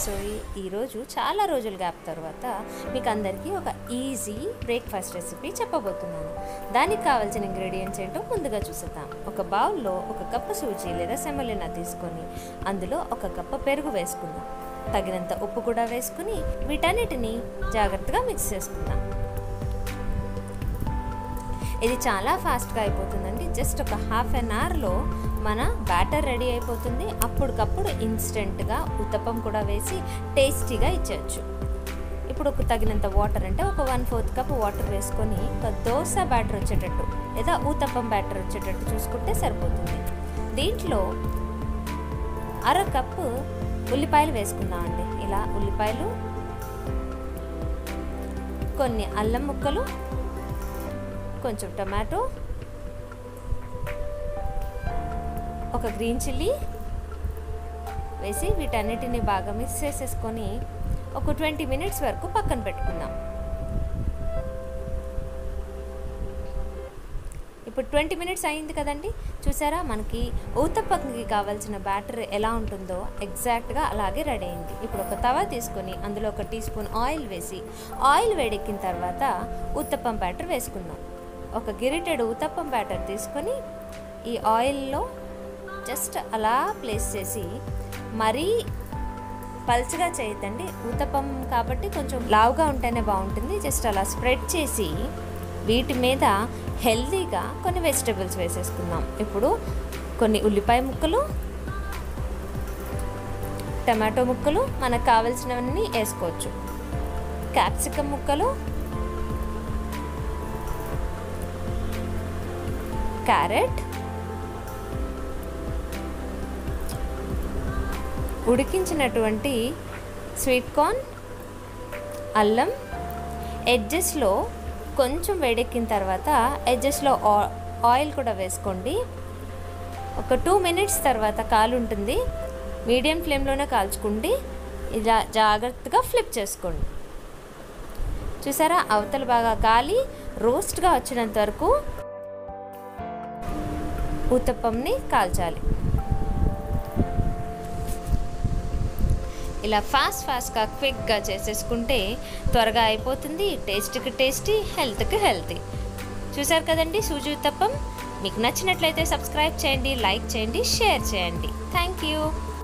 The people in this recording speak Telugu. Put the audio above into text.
సో ఈ- ఈరోజు చాలా రోజుల గ్యాప్ తర్వాత మీకు అందరికీ ఒక ఈజీ బ్రేక్ఫాస్ట్ రెసిపీ చెప్పబోతున్నాను దానికి కావాల్సిన ఇంగ్రీడియంట్స్ ఏంటో ముందుగా చూసేద్దాం ఒక బౌల్లో ఒక కప్పు సూజీ లేదా సెమలినా తీసుకొని అందులో ఒక కప్పు పెరుగు వేసుకుందాం తగినంత ఉప్పు కూడా వేసుకుని వీటన్నిటిని జాగ్రత్తగా మిక్స్ చేసుకుందాం ఇది చాలా ఫాస్ట్గా అయిపోతుందండి జస్ట్ ఒక హాఫ్ అన్ అవర్లో మన బ్యాటర్ రెడీ అయిపోతుంది అప్పటికప్పుడు ఇన్స్టెంట్గా ఉత్తపం కూడా వేసి టేస్టీగా ఇచ్చేయచ్చు ఇప్పుడు ఒక తగినంత వాటర్ అంటే ఒక వన్ ఫోర్త్ కప్ వాటర్ వేసుకొని ఒక దోశ బ్యాటర్ వచ్చేటట్టు లేదా ఊతప్పం బ్యాటర్ వచ్చేటట్టు చూసుకుంటే సరిపోతుంది దీంట్లో అర కప్పు ఉల్లిపాయలు వేసుకుందామండి ఇలా ఉల్లిపాయలు కొన్ని అల్లం ముక్కలు కొంచెం టమాటో ఒక గ్రీన్ చిల్లీ వేసి వీటన్నిటిని బాగా మిక్స్ చేసేసుకొని ఒక ట్వంటీ మినిట్స్ వరకు పక్కన పెట్టుకుందాం ఇప్పుడు ట్వంటీ మినిట్స్ అయింది కదండి చూసారా మనకి ఊతప్పకి కావాల్సిన బ్యాటర్ ఎలా ఉంటుందో ఎగ్జాక్ట్గా అలాగే రెడీ అయింది ఇప్పుడు ఒక తవా తీసుకొని అందులో ఒక టీ స్పూన్ ఆయిల్ వేసి ఆయిల్ వేడెక్కిన తర్వాత ఊతప్పం బ్యాటర్ వేసుకుందాం ఒక గిరిటెడు ఊతప్పం బ్యాటర్ తీసుకొని ఈ ఆయిల్లో జస్ట్ అలా ప్లేస్ చేసి మరీ పల్చగా చేయొద్దండి ఊతప్పం కాబట్టి కొంచెం లావుగా ఉంటేనే బాగుంటుంది జస్ట్ అలా స్ప్రెడ్ చేసి వీటి మీద హెల్తీగా కొన్ని వెజిటబుల్స్ వేసేసుకుందాం ఇప్పుడు కొన్ని ఉల్లిపాయ ముక్కలు టమాటో ముక్కలు మనకు కావలసినవన్నీ వేసుకోవచ్చు క్యాప్సికమ్ ముక్కలు క్యారెట్ ఉడికించినటువంటి స్వీట్ కార్న్ అల్లం ఎడ్జెస్లో కొంచెం వేడెక్కిన తర్వాత ఎడ్జెస్లో ఆయిల్ కూడా వేసుకోండి ఒక టూ మినిట్స్ తర్వాత కాలు ఉంటుంది మీడియం ఫ్లేమ్లోనే కాల్చుకోండి ఇలా జాగ్రత్తగా ఫ్లిప్ చేసుకోండి చూసారా అవతల బాగా గాలి రోస్ట్గా వచ్చినంత వరకు ఊతప్పంని కాల్చాలి ఇలా ఫాస్ట్ ఫాస్ట్గా క్విక్గా చేసేసుకుంటే త్వరగా అయిపోతుంది టేస్ట్కి టేస్టీ హెల్త్కి హెల్తీ చూసారు కదండి సూజీ ఉత్తప్పం మీకు నచ్చినట్లయితే సబ్స్క్రైబ్ చేయండి లైక్ చేయండి షేర్ చేయండి థ్యాంక్ యూ